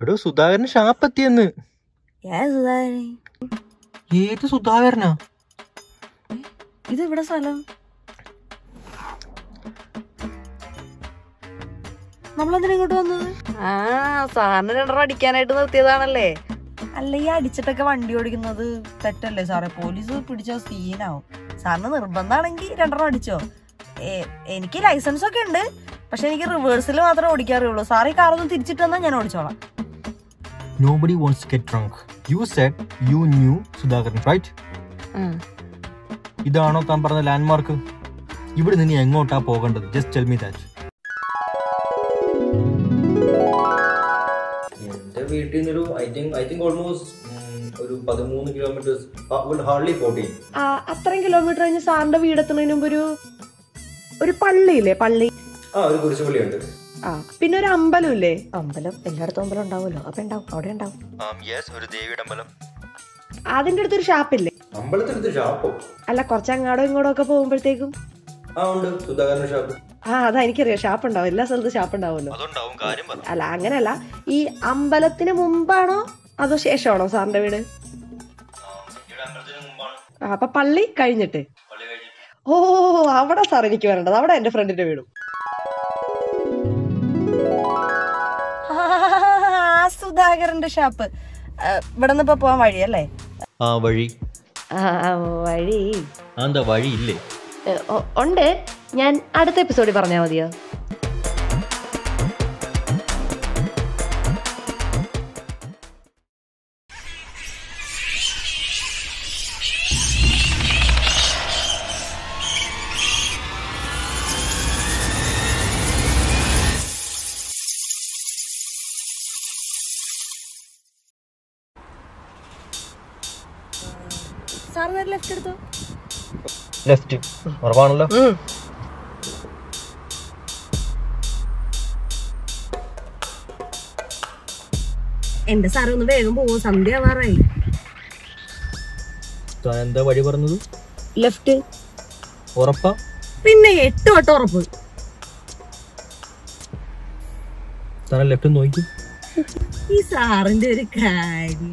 എടോ സുധാകരൻ ഷാപ്പെത്തിയെന്ന് ഏ സുധാകരൻ ഏത് സുധാകരനാ ഇത് ഇവിടെ സ്ഥലം നമ്മളെന്തിനാ ഇങ്ങോട്ട് വന്നത് ആ സാറിന് രണ്ടെണ്ണം അടിക്കാനായിട്ട് നിർത്തിയതാണല്ലേ അല്ല ഈ അടിച്ചിട്ടൊക്കെ വണ്ടി ഓടിക്കുന്നത് തെറ്റല്ലേ സാറേ പോലീസ് പിടിച്ച സീനാവും സാറിന് നിർബന്ധമാണെങ്കിൽ രണ്ടെണ്ണം അടിച്ചോ ഏ- എനിക്ക് ലൈസൻസ് ഒക്കെ ഉണ്ട് പക്ഷെ എനിക്ക് റിവേഴ്സിൽ മാത്രമേ ഓടിക്കാറുള്ളൂ സാർ ഈ കാറൊന്നും തിരിച്ചിട്ട് തന്നാൽ ഞാൻ ഓടിച്ചോളാം nobody won't get drunk you said you knew Sudhakaran right ഇതാണോ താൻ പറഞ്ഞ ലാൻഡ്മാർക്ക് ഇവിടെ നിന്ന് എങ്ങോട്ടാ പോകേണ്ടത് ജസ്റ്റ് ടെൽ മീ ദാറ്റ് എന്റെ വീട്ടിൽ നിന്നൊരു I think I think almost ഒരു പതിമൂന്ന് കിലോമീറ്റേഴ്സ് ഹാർഡ്ലി ഫോർട്ടീൻ ആ, അത്രയും കിലോമീറ്റർ കഴിഞ്ഞ് സാറിന്റെ വീടെത്തുന്നതിന് മുമ്പ് ഒരു ഒരു പള്ളിയില്ലേ പള്ളി ആ ഒരു കുരിശുപള്ളിയുണ്ട് ആ പിന്നെ ഒരു അമ്പലം ഇല്ലേ അമ്പലം എല്ലായിടത്തും അമ്പലം ഉണ്ടാവുമല്ലോ അപ്പൊ ഉണ്ടാവും അവിടെ ഉണ്ടാവും യെസ് ഒരു ദേവിയുടെ അമ്പലം അതിന്റെ അടുത്തൊരു ഷാപ്പില്ലേ അമ്പലത്തിനടുത്ത് ഷാപ്പോ അല്ല കുറച്ച് അങ്ങാടോ ഇങ്ങോട്ടോ ഒക്കെ പോകുമ്പോഴത്തേക്കും ആ ഉണ്ട് സുധാകരൻ ഷാപ്പ് ആ അതാ എനിക്കറിയാം ഷാപ്പ് ഉണ്ടാവും എല്ലാ സ്ഥലത്തും ഷാപ്പ് ഉണ്ടാവുമല്ലോ അതുണ്ടാവും കാര്യം പറഞ്ഞു അല്ല അങ്ങനല്ല ഈ അമ്പലത്തിന് മുമ്പാണോ അതോ ശേഷമാണോ സാറിന്റെ വീട് അമ്പലത്തിന് മുമ്പാണ് ആ, അപ്പൊ പള്ളി കഴിഞ്ഞിട്ട് പള്ളി കഴിഞ്ഞിട്ട് ഓ അവിടെ സാർ എനിക്ക് വരേണ്ടത് അവിടെ എന്റെ ഫ്രണ്ടിന്റെ വീടും സുധാകരന്റെ ഷാപ്പ് ഇവിടെ നിന്ന് ഇപ്പൊ പോവാൻ വഴിയല്ലേ ആ വഴി വഴി ആ എന്താ വഴി ഇല്ലേ ഉണ്ട് ഞാൻ അടുത്ത എപ്പിസോഡിൽ പറഞ്ഞാൽ മതിയോ സാർ നേരെ ലെഫ്റ്റ് എടുത്തോ ലെഫ്റ്റ് ഉറപ്പാണല്ലോ എന്റെ സാറ് ഒന്ന് വേഗം പോവോ സന്ധ്യ ആവാറായി താൻ എന്താ വഴി പറഞ്ഞത് ലെഫ്റ്റ് ഉറപ്പാ പിന്നെ എട്ട് വട്ടം ഉറപ്പ് താൻ ലെഫ്റ്റ് നോക്കി ഈ സാറിന്റെ ഒരു കാര്യം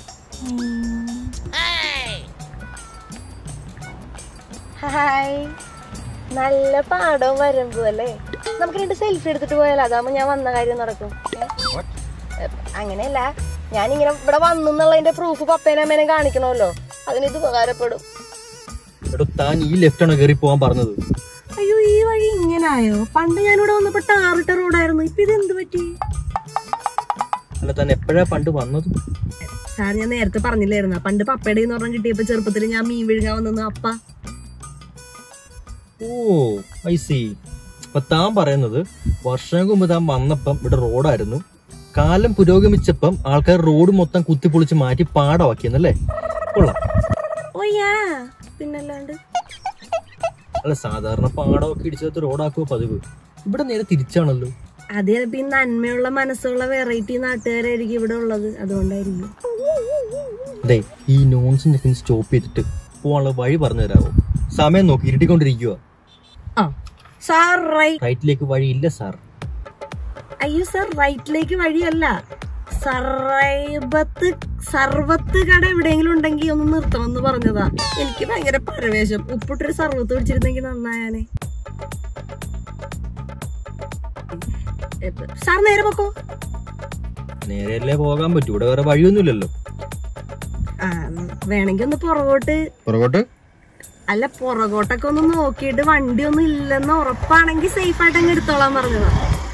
ഹായ് നല്ല പാടവും വരമ്പോ അല്ലേ നമുക്ക് രണ്ട് സെൽഫി എടുത്തിട്ട് പോയാലോ അതാകുമ്പോ ഞാൻ വന്ന കാര്യം നടക്കും ഏ? ഏ, അങ്ങനെയല്ല ഞാനിങ്ങനെ ഇവിടെ വന്നു എന്നുള്ളതിന്റെ പ്രൂഫ് പപ്പേനെ അമ്മേനെ കാണിക്കണമല്ലോ അതിന് ഇത് ഉപകാരപ്പെടും എടോ താൻ ഈ ലെഫ്റ്റ് ആണ് കയറി പോകാൻ പറഞ്ഞത് അയ്യോ ഈ വഴി ഇങ്ങനായോ പണ്ട് ഞാനിവിടെ വന്നപ്പോ ടാറിട്ട റോഡായിരുന്നു ഇപ്പൊ ഇത് എന്ത് പറ്റി അല്ല താൻ എപ്പോഴാ പണ്ട് വന്നത് സാർ ഞാൻ നേരത്തെ പറഞ്ഞില്ലായിരുന്ന പണ്ട് പപ്പയുടെ എന്ന് പറഞ്ഞ കിട്ടിയപ്പോ ചെറുപ്പത്തിൽ ഞാൻ മീൻ വിഴുകാൻ വന്നു അപ്പ ഓ ഐ സി അപ്പൊ താൻ പറയുന്നത് വർഷം മുമ്പ് താൻ വന്നപ്പം ഇവിടെ റോഡായിരുന്നു കാലം പുരോഗമിച്ചപ്പം ആൾക്കാർ റോഡ് മൊത്തം കുത്തിപ്പൊളിച്ച് മാറ്റി പാടമാക്കിയെന്നല്ലേ കൊള്ളാം ഓ യാ പിന്നല്ലാണ്ട് അല്ല സാധാരണ പാടമൊക്കെ ഇടിച്ചത് റോഡാക്കുക പതിവ് ഇവിടെ നേരെ തിരിച്ചാണല്ലോ അത് ചിലപ്പോ ഈ നന്മയുള്ള മനസ്സുള്ള വെറൈറ്റി നാട്ടുകാരായിരിക്കും ഇവിടെ ഉള്ളത് അതുകൊണ്ടായിരിക്കും അതെ ഈ നോൺസിന്റെ സ്റ്റോപ്പ് ചെയ്തിട്ട് പോകാനുള്ള വഴി പറഞ്ഞു തരാമോ സമയം നോക്കി ഇരുട്ടിക്കൊണ്ടിരിക്കുക ആ സാർ റൈറ്റ് റൈറ്റിലേക്ക് വഴിയില്ല സാർ അയ്യോ സാർ റൈറ്റിലേക്ക് വഴിയല്ല സർവത്ത് സർവത്ത് കട എവിടെയെങ്കിലും ഉണ്ടെങ്കിൽ ഒന്ന് നിർത്തണമെന്ന് പറഞ്ഞതാ എനിക്ക് ഭയങ്കര പരവേശം ഉപ്പിട്ടൊരു സർവത്ത് പിടിച്ചിരുന്നെങ്കിൽ നന്നായാനെ സാർ നേരെ പൊക്കോ നേരെയല്ലേ പോകാൻ പറ്റൂ ഇവിടെ വേറെ വഴിയൊന്നുമില്ലല്ലോ ആ വേണമെങ്കിൽ ഒന്ന് പുറകോട്ട് പുറകോട്ട് അല്ല പുറകോട്ടൊക്കെ ഒന്ന് നോക്കിയിട്ട് വണ്ടി ഒന്നും ഇല്ലെന്ന് ഉറപ്പാണെങ്കിൽ സേഫ് ആയിട്ട് അങ്ങ് എടുത്തോളാൻ പറഞ്ഞതാ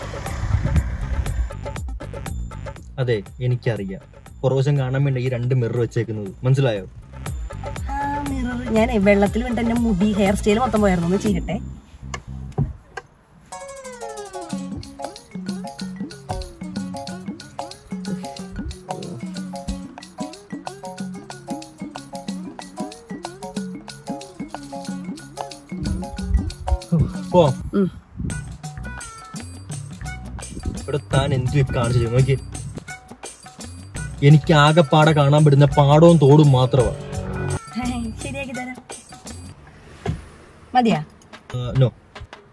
അതെ എനിക്കറിയാം പുറവശം കാണാൻ വേണ്ടി ഈ രണ്ട് മിറർ വെച്ചേക്കുന്നത് മനസ്സിലായോ ഞാൻ വെള്ളത്തിൽ വീണിട്ട് എന്റെ മുടി ഹെയർ സ്റ്റൈൽ മൊത്തം പോയായിരുന്നു ഒന്ന് ചെയ്യട്ടെ പോവാം ഉം. ഇവിടെ താൻ എന്ത് കാണിച്ചു നോക്കി എനിക്ക് ആകെപ്പാടെ കാണാൻ പറ്റുന്ന പാടവും തോടും മാത്രമാ ശരിയാക്കി തരാം മതിയാ നോ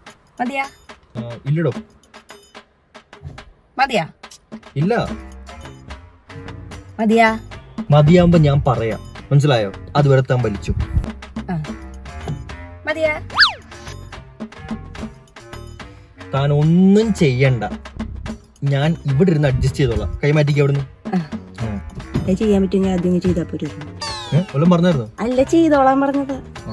മതിയാ ഇല്ലടോ മതിയാ ഇല്ല മതിയാ മതിയാവുമ്പോ ഞാൻ പറയാം മനസ്സിലായോ അതുവരെ താൻ വലിച്ചു മതിയാ താൻ ഒന്നും ചെയ്യണ്ട ഞാൻ ഇവിടെ ഇരുന്ന് അഡ്ജസ്റ്റ് ചെയ്തോളാം കൈമാറ്റിക്ക് അവിടുന്ന് ഉം. അത് ചെയ്യാൻ പറ്റുമെങ്കിൽ ആദ്യം ചെയ്താൽ പോരുന്നു ഏ, വല്ലതും പറഞ്ഞായിരുന്നോ അല്ല ചെയ്തോളാൻ പറഞ്ഞത് ആ.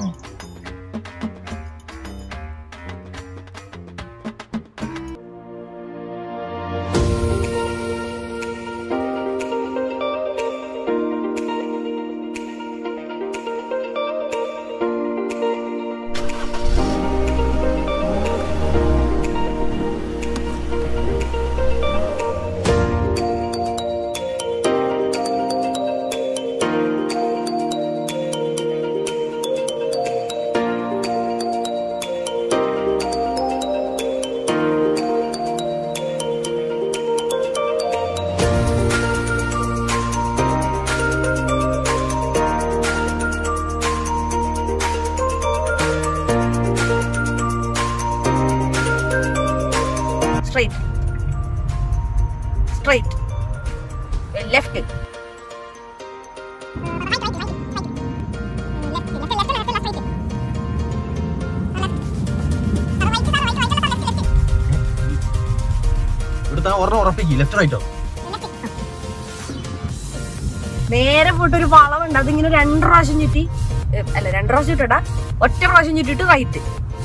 സ്ട്രൈറ്റ് സ്ട്രൈറ്റ് ലെഫ്റ്റ് ഇവിടെ താൻ ഒരെണ്ണം ഉറപ്പിക്കും ലെഫ്റ്റ് റൈറ്റോ നേരെ പോയിട്ട് ഒരു വളവുണ്ട് അതിങ്ങനെ രണ്ട് പ്രാവശ്യം ചുറ്റി ഏ, അല്ല രണ്ട് പ്രാവശ്യം ചുറ്റടാ ഒറ്റ പ്രാവശ്യം ചുറ്റിട്ട് റൈറ്റ്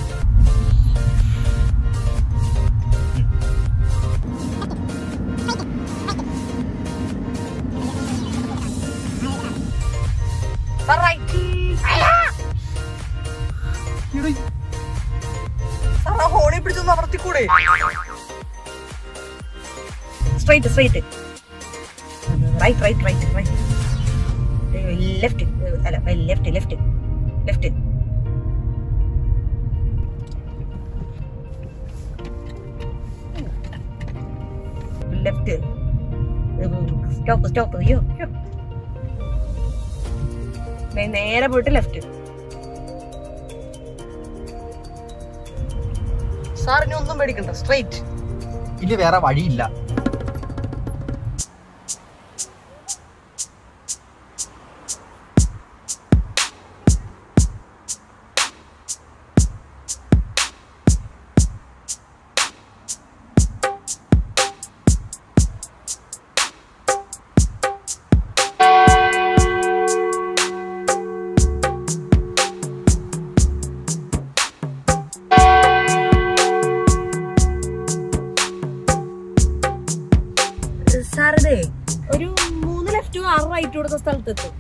ഹോണി പിടിച്ചൊന്ന് അമർത്തിക്കൂടെ straight straight right right right right left അല്ല left left left left stop stop അയ്യോ അയ്യോ. നേ- നേരെ പോയിട്ട് ലെഫ്റ്റ് സാറിന് ഒന്നും പേടിക്കണ്ട സ്ട്രൈറ്റ് ഇനി വേറെ വഴിയില്ല സാറേ ഒരു മൂന്ന് ലെഫ്റ്റും ആറ് റൈറ്റ് കൊടുത്ത സ്ഥലത്തെത്തും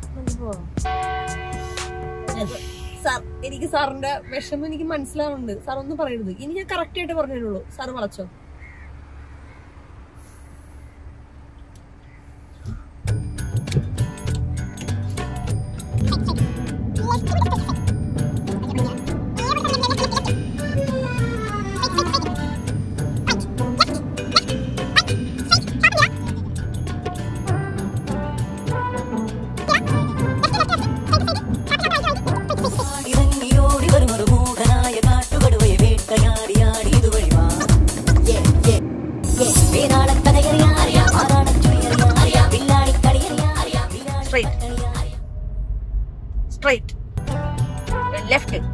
സാർ എനിക്ക് സാറിന്റെ വിഷമം എനിക്ക് മനസ്സിലാവുന്നുണ്ട് സാർ ഒന്നും പറയരുത് ഇനി ഞാൻ കറക്റ്റ് ആയിട്ട് പറഞ്ഞുള്ളൂ സാർ വളച്ചോ ഇറങ്ങിയോടി വരുമൊരു മൂഢനായ കാട്ടുകടുവയെ വേട്ടയാടിയാടി ഇതുവഴി വാ വേതാളക്കഥയറിയാം അറിയാം ആറാടച്ചുഴിയറിയാം അറിയാം വില്ലാളിക്കളിയറിയാം അറിയാം സ്ട്രൈറ്റ് സ്ട്രൈറ്റ് ലെഫ്റ്റ്